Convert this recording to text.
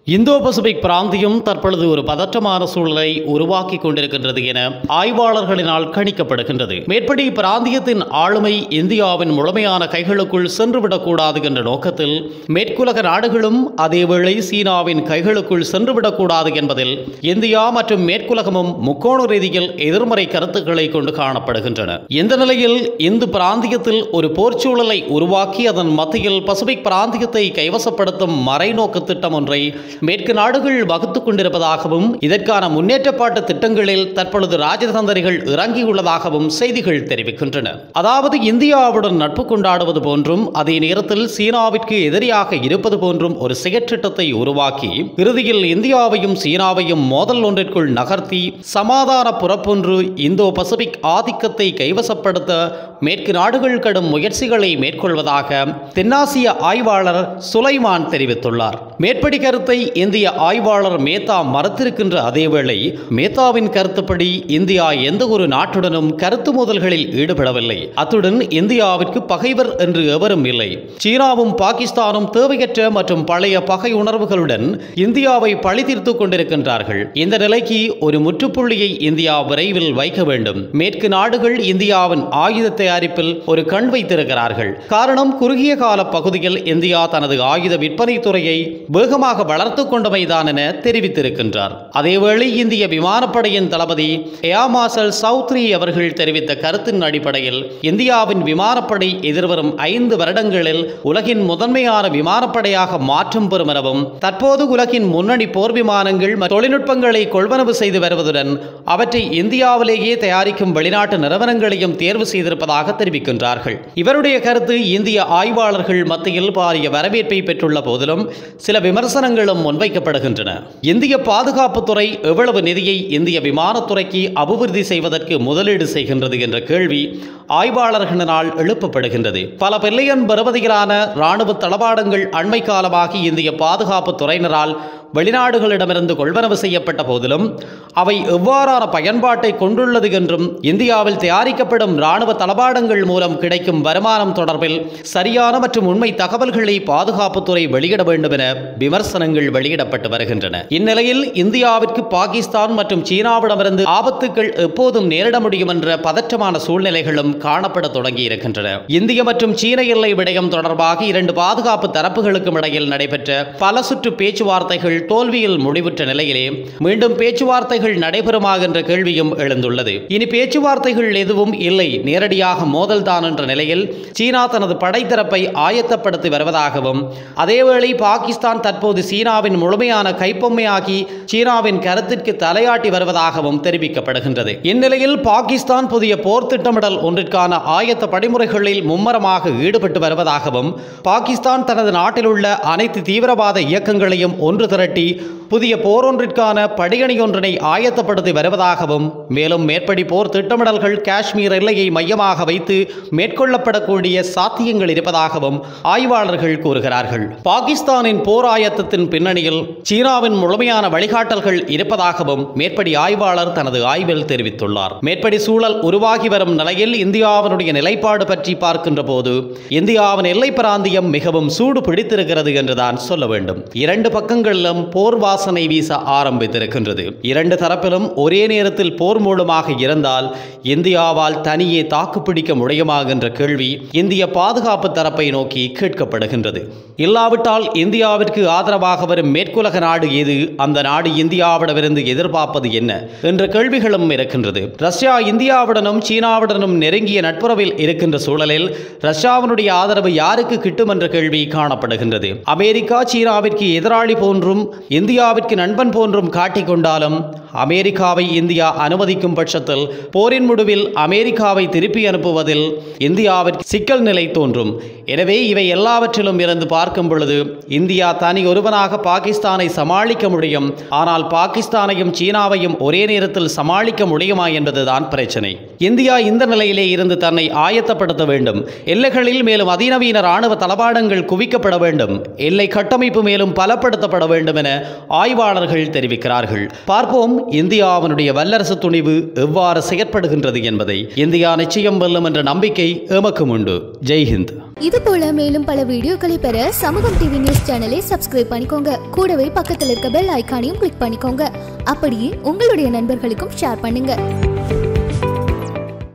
Indo Pacific பிராந்தியம் தற்பொழுது ஒரு பதற்றமான சூழலை உருவாக்கி கொண்டிருக்கின்றது என ஆய்வாளர்களினால் கணிக்கப்படுகின்றது மேற்படி பிராந்தியத்தின் ஆளுமை இந்தியாவின் முழுமையான கைகளுக்குள் சென்றுவிடக்கூடாது என்ற நோக்கத்தில் மேற்குலக நாடுகளும் அதேவேளை சீனாவின் கைகளுக்குள் சென்றுவிடக்கூடாது என்பதில் இந்தியா மற்றும் மேற்குலகமும் முக்கோண ரீதியில் எதிர்மறை கருத்துக்களை கொண்டு காணப்படுகின்றன இந்த நிலையில் இந்து பிராந்தியத்தில் ஒரு போர்ச்சூழலை உருவாக்கி அதன் மத்தியில் பசிபிக் பிராந்தியத்தை கைவசப்படுத்தும் மறைநோக்கு திட்டம் ஒன்றை மேற்கு நாடுகள் வகுத்துக் கொண்டிருப்பதாகவும் இதற்கான முன்னேற்றப்பாட்டு திட்டங்களில் தற்பொழுது ராஜதந்திரிகள் இறங்கியுள்ளதாகவும் செய்திகள் தெரிவிக்கின்றன அதாவது இந்தியாவுடன் நட்பு கொண்டாடுவது போன்றும் அதே நேரத்தில் சீனாவிற்கு எதிரியாக இருப்பது போன்றும் ஒரு செயற்றிட்டத்தை உருவாக்கி இறுதியில் இந்தியாவையும் சீனாவையும் மோதல் ஒன்றிற்குள் நகர்த்தி சமாதான புறப்பொன்று இந்தோ பசிபிக் ஆதிக்கத்தை கைவசப்படுத்த மேற்கு நாடுகள் கடும் முயற்சிகளை மேற்கொள்வதாக தென்னாசிய ஆய்வாளர் சுலைமான் தெரிவித்துள்ளார் மேற்படி கருத்தை இந்திய ஆய்வாளர் மேத்தா மறுத்திருக்கின்ற அதேவேளை மேத்தாவின் கருத்துப்படி இந்தியா எந்த ஒரு நாட்டுடனும் கருத்து மோதல்களில் ஈடுபடவில்லை அத்துடன் இந்தியாவிற்கு பகைவர் என்று எவரும் இல்லை சீனாவும் பாகிஸ்தானும் தேவையற்ற மற்றும் பழைய பகை உணர்வுகளுடன் இந்தியாவை பழி தீர்த்து கொண்டிருக்கின்றார்கள் இந்த நிலைக்கு ஒரு முற்றுப்புள்ளியை இந்தியா விரைவில் வைக்க வேண்டும் மேற்கு நாடுகள் இந்தியாவின் ஆயுத தயாரிப்பில் ஒரு கண் வைத்திருக்கிறார்கள் காரணம் குறுகிய கால பகுதியில் இந்தியா தனது ஆயுத விற்பனை துறையை வேகமாக வளர்த்து கொண்டமைதான் என தெரிவித்திருக்கின்றார் அதேவேளை இந்திய விமானப்படையின் தளபதி ஏர் மார்ஷல் சௌத்ரி அவர்கள் தெரிவித்த கருத்தின் அடிப்படையில் இந்தியாவின் விமானப்படை எதிர்வரும் ஐந்து வருடங்களில் உலகின் முதன்மையான விமானப்படையாக மாற்றம் பெறும் எனவும் தற்போது உலகின் முன்னணி போர் விமானங்கள் மற்றும் தொழில்நுட்பங்களை கொள்வனவு செய்து வருவதுடன் அவற்றை இந்தியாவிலேயே தயாரிக்கும் வெளிநாட்டு நிறுவனங்களையும் தேர்வு செய்திருப்பதாக தெரிவிக்கின்றார்கள் இவருடைய கருத்து இந்திய ஆய்வாளர்கள் மத்தியில் பாரிய வரவேற்பை பெற்றுள்ள போதிலும் சில விமர்சனங்களும் முன்வைக்கப்படுகின்றன இந்திய பாதுகாப்புத்துறை எவ்வளவு நிதியை இந்திய விமானத்துறைக்கு அபிவிருத்தி செய்வதற்கு முதலீடு செய்கின்றது என்ற கேள்வி ஆய்வாளர்களினால் எழுப்பப்படுகின்றது பல பில்லியன் பெறுமதியிலான இராணுவ தளவாடங்கள் அண்மை காலமாக இந்திய பாதுகாப்பு துறையினரால் வெளிநாடுகளிடமிருந்து கொள்வனவு செய்யப்பட்ட போதிலும் அவை எவ்வாறான பயன்பாட்டை கொண்டுள்ளது என்றும் இந்தியாவில் தயாரிக்கப்படும் இராணுவ தளவாடங்கள் மூலம் கிடைக்கும் வருமானம் தொடர்பில் சரியான மற்றும் உண்மை தகவல்களை பாதுகாப்புத்துறை வெளியிட வேண்டும் என விமர்சனங்கள் வெளியிடப்பட்டு வருகின்றன இந்நிலையில் இந்தியாவிற்கு பாகிஸ்தான் மற்றும் சீனாவிடமிருந்து ஆபத்துக்கள் எப்போதும் நேரிட முடியும் என்ற பதற்றமான சூழ்நிலைகளும் காணப்பட தொடங்கி இருக்கின்றன இந்திய மற்றும் சீன எல்லை விடயம் தொடர்பாக இரண்டு பாதுகாப்பு தரப்புகளுக்கும் இடையில் நடைபெற்ற பல சுற்று பேச்சுவார்த்தைகள் தோல்வியில் முடிவுற்ற நிலையிலே மீண்டும் பேச்சுவார்த்தைகள் நடைபெறுமா என்ற கேள்வியும் எழுந்துள்ளது இனி பேச்சுவார்த்தைகள் எதுவும் இல்லை நேரடியாக மோதல்தான் என்ற நிலையில் சீனா தனது படைத்தரப்பை ஆயத்தப்படுத்தி வருவதாகவும் அதேவேளை பாகிஸ்தான் தற்போது சீனாவின் முழுமையான கைப்பொம்மையாகி சீனாவின் கருத்திற்கு தலையாட்டி வருவதாகவும் தெரிவிக்கப்படுகின்றது இந்நிலையில் பாகிஸ்தான் புதிய போர் திட்டமிடல் ஒன்றிற்கான ஆயத்த படிமுறைகளில் மும்மரமாக ஈடுபட்டு வருவதாகவும் பாகிஸ்தான் தனது நாட்டில் உள்ள அனைத்து தீவிரவாத இயக்கங்களையும் ஒன்று திரட்டி புதிய போரொன்றிற்கான படியணி ஒன்றினை ஆயத்தப்படுத்தி வருவதாகவும் மேலும் மேற்படி போர் திட்டமிடல்கள் காஷ்மீர் எல்லையை மையமாக வைத்து மேற்கொள்ளப்படக்கூடிய சாத்தியங்கள் இருப்பதாகவும் ஆய்வாளர்கள் கூறுகிறார்கள் பாகிஸ்தானின் போர் ஆயத்தத்தின் பின்னணியில் சீனாவின் முழுமையான வழிகாட்டல்கள் இருப்பதாகவும் மேற்படி ஆய்வாளர் தனது ஆய்வில் தெரிவித்துள்ளார் மேற்படி சூழல் உருவாகி வரும் நிலையில் இந்தியாவினுடைய நிலைப்பாடு பற்றி பார்க்கின்ற போது இந்தியாவின் எல்லை பிராந்தியம் மிகவும் சூடு பிடித்திருக்கிறது என்றுதான் சொல்ல வேண்டும் இரண்டு பக்கங்களிலும் போர் வாசனை வீச ஆரம்பித்திருக்கின்றது இரண்டு தரப்பிலும் ஒரே நேரத்தில் போர் மூலமாக இருந்தால் இந்தியாவால் தனியே தாக்குப்பிடிக்க முடியுமா என்ற கேள்வி இந்திய பாதுகாப்பு தரப்பை நோக்கி கேட்கப்படுகின்றது இல்லாவிட்டால் இந்தியாவிற்கு ஆதரவாக வரும் மேற்குலக நாடு எது அந்த நாடு இந்தியாவிடமிருந்து எதிர்பார்ப்பது என்ன என்ற கேள்விகளும் இருக்கின்றது ரஷ்யா இந்தியாவுடனும் சீனாவுடனும் நெருங்கிய நட்புறவில் இருக்கின்ற சூழலில் ரஷ்யாவினுடைய ஆதரவு யாருக்கு கிட்டும் என்ற கேள்வி காணப்படுகின்றது அமெரிக்கா சீனாவிற்கு எதிராளி போன்றும் இந்தியாவிற்கு நண்பன் போன்றும் காட்டிக்கொண்டாலும் அமெரிக்காவை இந்தியா அனுமதிக்கும் பட்சத்தில் போரின் முடிவில் அமெரிக்காவை திருப்பி அனுப்புவதில் இந்தியாவிற்கு சிக்கல் நிலை தோன்றும் எனவே இவை எல்லாவற்றிலும் இருந்து பார்க்கும் பொழுது இந்தியா தனி ஒருவனாக பாகிஸ்தானை சமாளிக்க முடியும் ஆனால் பாகிஸ்தானையும் சீனாவையும் ஒரே நேரத்தில் சமாளிக்க முடியுமா என்பதுதான் பிரச்சனை இந்தியா இந்த நிலையிலே இருந்து தன்னை ஆயத்தப்படுத்த வேண்டும் எல்லைகளில் மேலும் அதிநவீன ராணுவ தளவாடங்கள் குவிக்கப்பட வேண்டும் எல்லை கட்டமைப்பு மேலும் பலப்படுத்தப்பட வேண்டும் என ஆய்வாளர்கள் தெரிவிக்கிறார்கள் பார்ப்போம் இந்தியாவினுடைய வல்லரசு துணிவு எவ்வாறு செயற்படுகின்றது என்பதை இந்தியா நிச்சயம் வெல்லும் என்ற நம்பிக்கை எமக்கும் உண்டு ஜெய்ஹிந்த் இது போல மேலும் பல வீடியோக்களை பெற சமூகம் டிவி நியூஸ் சேனலை சப்ஸ்கிரைப் பண்ணிக்கோங்க கூடவே பக்கத்தில் இருக்க பெல் ஐகானையும் கிளிக் பண்ணிக்கோங்க அப்படியே உங்களுடைய நண்பர்களுக்கும் ஷேர் பண்ணுங்க